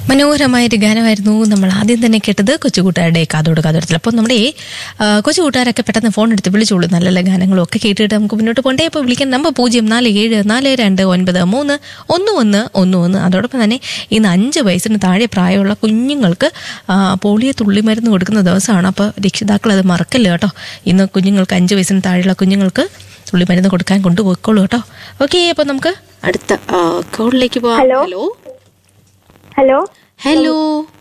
മനോഹരമായൊരു ഗാനമായിരുന്നു നമ്മൾ ആദ്യം തന്നെ കേട്ടത് കൊച്ചുകൂട്ടുകാരുടെ കാതോട് കാതോടത്തിൽ അപ്പോൾ നമ്മുടെ ആ, കൊച്ചുകൂട്ടുകാരൊക്കെ പെട്ടെന്ന് ഫോൺ എടുത്ത് വിളിച്ചോളൂ നല്ല നല്ല ഗാനങ്ങളും ഒക്കെ കേട്ടിട്ട് നമുക്ക് മുന്നോട്ട് പോകണ്ടേ അപ്പോൾ വിളിക്കാൻ നമ്പർ പൂജ്യം നാല് ഏഴ് നാല് രണ്ട് ഒൻപത് മൂന്ന് ഒന്ന് ഒന്ന് ഒന്ന് ഒന്ന് അതോടൊപ്പം തന്നെ ഇന്ന് അഞ്ച് വയസ്സിന് താഴെ പ്രായമുള്ള കുഞ്ഞുങ്ങൾക്ക് ആ, പോളിയോ തുള്ളിമരുന്ന് കൊടുക്കുന്ന ദിവസമാണ് അപ്പോൾ രക്ഷിതാക്കൾ അത് മറക്കല്ല കേട്ടോ ഇന്ന് കുഞ്ഞുങ്ങൾക്ക് അഞ്ച് വയസ്സിന് താഴെയുള്ള കുഞ്ഞുങ്ങൾക്ക് തുള്ളിമരുന്ന് കൊടുക്കാൻ കൊണ്ടുപോയിക്കോളൂ കേട്ടോ ഓക്കെ അപ്പോൾ നമുക്ക് അടുത്ത കോളിലേക്ക് പോവാം hello. Hello hello hello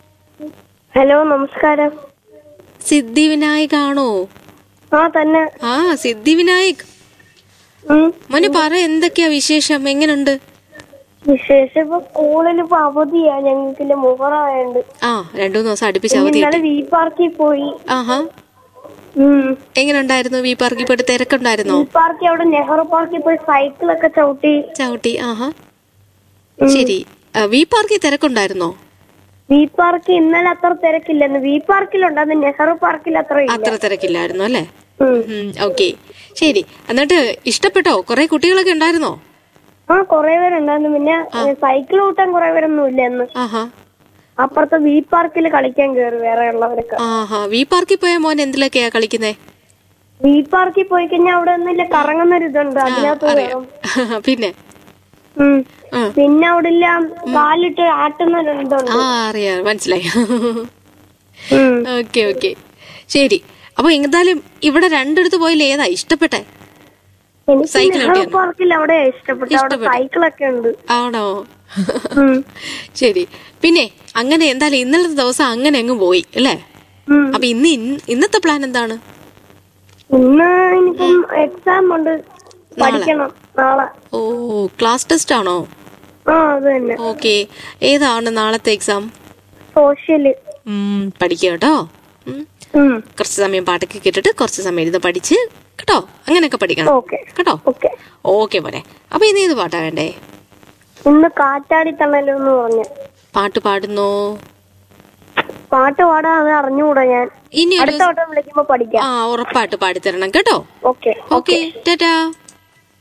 hello നമസ്കാരം സിദ്ധി വിനായക് ആണോ ആ തന്നെ ആ സിദ്ധി വിനായക് ഉം. മോനെ പറ എന്തൊക്കെയാ വിശേഷം എങ്ങനുണ്ട് വിശേഷം ഇപ്പൊ സ്കൂളിൽ ഇപ്പൊ അവധിയാ ഞങ്ങൾക്ക് മുഹറായുണ്ട് ആ രണ്ടു മൂന്ന് ദിവസം അടുപ്പിച്ച് അവധി ഇന്നലെ കിട്ടി വി പാർക്കിൽ പോയി ആഹാ ഉം. എങ്ങനുണ്ടായിരുന്നു വി പാർക്കിൽ പോയിട്ട് തിരക്കുണ്ടായിരുന്നോ വി പാർക്കിൽ അവിടെ നെഹ്റു പാർക്കിൽ പോയി സൈക്കിളൊക്കെ ചവിട്ടി ചവിട്ടി ആഹാ ശരി ആ, വി പാർക്കിൽ തിരക്കുണ്ടായിരുന്നോ വി പാർക്കിൽ ഇന്നലെ അത്ര തിരക്കില്ലെന്ന് വി പാർക്കിലുണ്ടായിരുന്നു നെഹ്റു പാർക്കിൽ അത്ര ഇല്ല അത്ര തിരക്കില്ലായിരുന്നു അല്ലേ ഉം. ഓക്കെ ശരി എന്നിട്ട് ഇഷ്ടപ്പെട്ടോ കുറെ കുട്ടികളൊക്കെ ഉണ്ടായിരുന്നോ ആ കൊറേ പേരുണ്ടായിരുന്നു പിന്നെ സൈക്കിൾ ഓട്ടാൻ കൊറേ പേരൊന്നും ഇല്ല എന്ന് ആഹാ അപ്പുറത്തെ വി പാർക്കിൽ കളിക്കാൻ കയറി വേറെ ഉള്ളവരൊക്കെ ആഹാ വി പാർക്കിൽ പോയ മോൻ എന്തിലൊക്കെയാ കളിക്കുന്നേ വി പാർക്കിൽ പോയി കഴിഞ്ഞാൽ അവിടെ ഒന്നുമില്ല കറങ്ങുന്ന ഒരു ഇതുണ്ട് അതിനകത്ത് അറിയാം പിന്നെ ഉം. ആ. പിന്നെ അവിടെ ഇല്ല കാലിട്ട് ആട്ടുന്ന ഒരു ഇതുണ്ട് ആ അറിയാം മനസ്സിലായി ഉം. ഓക്കെ ഓക്കെ ശരി അപ്പൊ എന്തായാലും ഇവിടെ രണ്ടിടത്ത് പോയില്ല ഏതാ ഇഷ്ടപ്പെട്ടെ എനിക്ക് സൈക്കിൾ നെഹ്റു ഓട്ടിയാണോ? പാർക്കിൽ അവിടെ ഇഷ്ടപ്പെട്ടു അവിടെ സൈക്കിളൊക്കെ ഉണ്ട് ആണോ ഉം. ശരി പിന്നെ അങ്ങനെ എന്തായാലും ഇന്നലത്തെ ദിവസം അങ്ങനെ അങ്ങ് പോയി അല്ലേ ഉം. അപ്പൊ ഇന്ന് ഇൻ- ഇന്നത്തെ പ്ലാൻ എന്താണ് ഇന്ന് ഇനിയിപ്പം എക്സാം ഉണ്ട് പഠിക്കണം നാളെ ഓ ക്ലാസ് ടെസ്റ്റ് ആണോ ആ അത് തന്നെ ഓക്കെ ഏതാണ് നാളത്തെ എക്സാം സോഷ്യല് പഠിക്കുക കേട്ടോ ഉം. ഉം. കുറച്ച് സമയം പാട്ടൊക്കെ കേട്ടിട്ട് കുറച്ച് സമയം ഇരുന്ന് പഠിച്ച് കേട്ടോ അങ്ങനെയൊക്കെ പഠിക്കണം ഓക്കെ കേട്ടോ ഓക്കെ ഓക്കെ മോനെ അപ്പൊ ഇന്ന് ഏത് പാട്ടാ വേണ്ടേ ഇന്ന് കാറ്റാടി തണലും എന്ന് പറഞ്ഞു പാട്ട് പാടുന്നോ പാട്ട് പാടാൻ അത് അറിഞ്ഞുകൂടാ ഞാൻ ഇനി ഒരു അടുത്ത വട്ടം വിളിക്കുമ്പോ പഠിക്കാം ആ ഉറപ്പായിട്ട് പാടിത്തരണം കേട്ടോ ഓക്കെ ഓക്കെ ടാറ്റാ